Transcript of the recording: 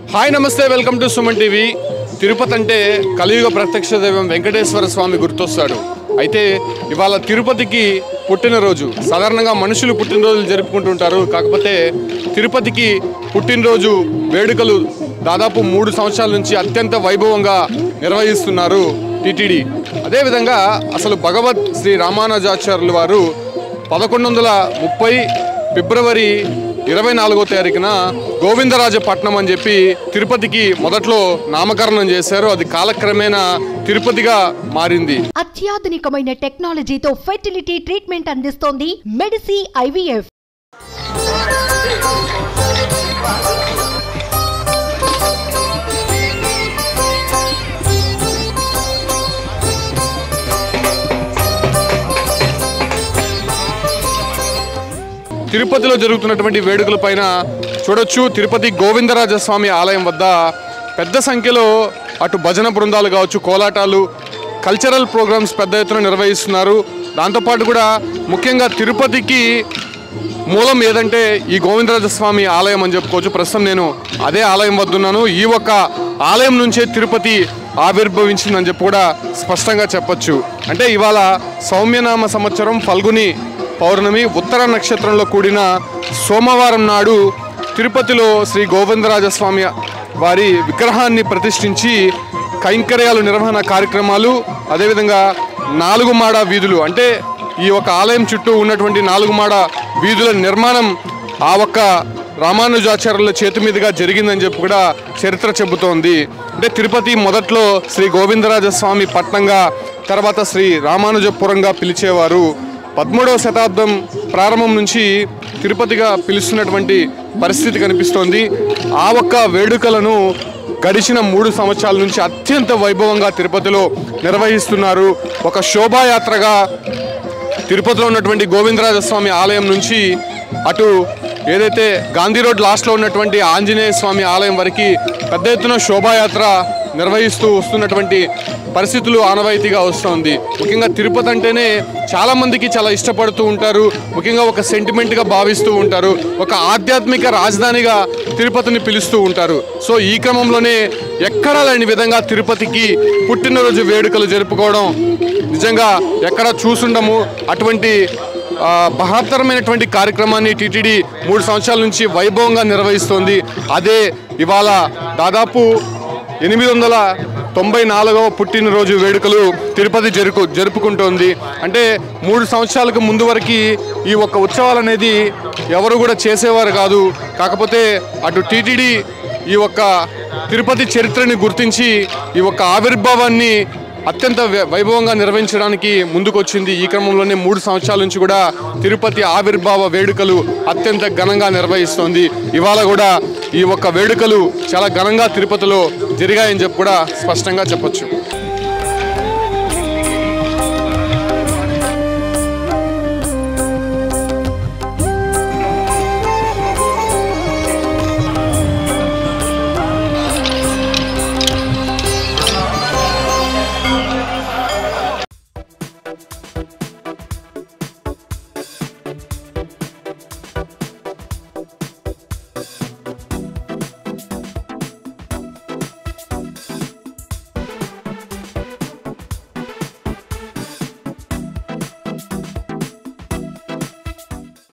hi నమస్తే welcome to Suman TV Tirupati అంటే కలియుగ ప్రత్యక్ష దైవం వెంకటేశ్వర స్వామి గుర్తొస్తాడు అయితే ఇవాళ తిరుపతికి పుట్టినరోజు సాధారణంగా మనుషులు పుట్టినరోజులు జరుపుకుంటుంటారు కాకపోతే తిరుపతికి పుట్టినరోజు వేడుకలు దాదాపు మూడు సంవత్సరాల నుంచి అత్యంత వైభవంగా నిర్వహిస్తున్నారు టిటిడి అదేవిధంగా అసలు భగవత్ శ్రీ రామానుజాచార్యులు వారు పదకొండు వందల ముప్పై ఫిబ్రవరి ఇరవై నాలుగో తారీఖున గోవిందరాజపట్నం అని చెప్పి తిరుపతికి మొదట్లో నామకరణం చేశారు అది కాలక్రమేణా తిరుపతిగా మారింది అత్యాధునికమైన టెక్నాలజీతో ఫెర్టిలిటీ ట్రీట్మెంట్ అందిస్తోంది మెడిసి ఐవీఎఫ్ తిరుపతిలో జరుగుతున్నటువంటి వేడుకల పైన చూడొచ్చు తిరుపతి గోవిందరాజస్వామి ఆలయం వద్ద పెద్ద సంఖ్యలో అటు భజన బృందాలు కావచ్చు కోలాటాలు కల్చరల్ ప్రోగ్రామ్స్ పెద్ద ఎత్తున నిర్వహిస్తున్నారు దాంతోపాటు కూడా ముఖ్యంగా తిరుపతికి మూలం ఏదంటే ఈ గోవిందరాజస్వామి ఆలయం అని చెప్పుకోవచ్చు ప్రస్తుతం నేను అదే ఆలయం వద్ద ఉన్నాను ఈ ఒక్క ఆలయం నుంచే తిరుపతి ఆవిర్భవించిందని చెప్పి కూడా స్పష్టంగా చెప్పొచ్చు అంటే ఇవాళ సౌమ్యనామ సంవత్సరం ఫల్గుని పౌర్ణమి ఉత్తర నక్షత్రంలో కూడిన సోమవారం నాడు తిరుపతిలో శ్రీ గోవిందరాజస్వామి వారి విగ్రహాన్ని ప్రతిష్ఠించి కైంకర్యాలు నిర్వహణ కార్యక్రమాలు అదేవిధంగా నాలుగు మాడ వీధులు అంటే ఈ ఒక ఆలయం చుట్టూ ఉన్నటువంటి నాలుగు మాడ వీధుల నిర్మాణం ఆ ఒక్క రామానుజాచార్యుల చేతి మీదుగా జరిగిందని చెప్పి కూడా చరిత్ర చెబుతోంది అంటే తిరుపతి మొదట్లో శ్రీ గోవిందరాజస్వామి పట్నంగా తర్వాత శ్రీ రామానుజపురంగా పిలిచేవారు పదమూడవ శతాబ్దం ప్రారంభం నుంచి తిరుపతిగా పిలుస్తున్నటువంటి పరిస్థితి కనిపిస్తోంది ఆ ఒక్క వేడుకలను గడిచిన మూడు సంవత్సరాల నుంచి అత్యంత వైభవంగా తిరుపతిలో నిర్వహిస్తున్నారు ఒక శోభాయాత్రగా తిరుపతిలో ఉన్నటువంటి గోవిందరాజస్వామి ఆలయం నుంచి అటు ఏదైతే గాంధీ రోడ్ లాస్ట్లో ఉన్నటువంటి ఆంజనేయ స్వామి ఆలయం వరకు పెద్ద ఎత్తున శోభాయాత్ర నిర్వహిస్తూ వస్తున్నటువంటి పరిస్థితులు ఆనవాయితీగా వస్తుంది ముఖ్యంగా తిరుపతి అంటేనే చాలా మందికి చాలా ఇష్టపడుతూ ఉంటారు ముఖ్యంగా ఒక సెంటిమెంట్గా భావిస్తూ ఉంటారు ఒక ఆధ్యాత్మిక రాజధానిగా తిరుపతిని పిలుస్తూ ఉంటారు సో ఈ క్రమంలోనే ఎక్కడా లేని విధంగా తిరుపతికి పుట్టినరోజు వేడుకలు జరుపుకోవడం నిజంగా ఎక్కడ చూసుండము అటువంటి ఆ, మహత్తరమైనటువంటి కార్యక్రమాన్ని టీటీడీ మూడు సంవత్సరాల నుంచి వైభవంగా నిర్వహిస్తోంది అదే ఇవాళ దాదాపు ఎనిమిది వందల తొంభై నాలుగవ పుట్టినరోజు వేడుకలు తిరుపతి జరుపు జరుపుకుంటోంది అంటే మూడు సంవత్సరాలకు ముందు వరకు ఈ ఒక్క ఉత్సవాలు అనేది ఎవరు కూడా చేసేవారు కాదు కాకపోతే అటు టీటీడీ ఈ ఒక్క తిరుపతి చరిత్రని గుర్తించి ఈ ఒక్క ఆవిర్భావాన్ని అత్యంత వై- వైభవంగా నిర్వహించడానికి ముందుకొచ్చింది ఈ క్రమంలోనే మూడు సంవత్సరాల నుంచి కూడా తిరుపతి ఆవిర్భావ వేడుకలు అత్యంత ఘనంగా నిర్వహిస్తోంది ఇవాళ కూడా ఈ ఒక్క వేడుకలు చాలా ఘనంగా తిరుపతిలో జరిగాయని చెప్పి కూడా స్పష్టంగా చెప్పొచ్చు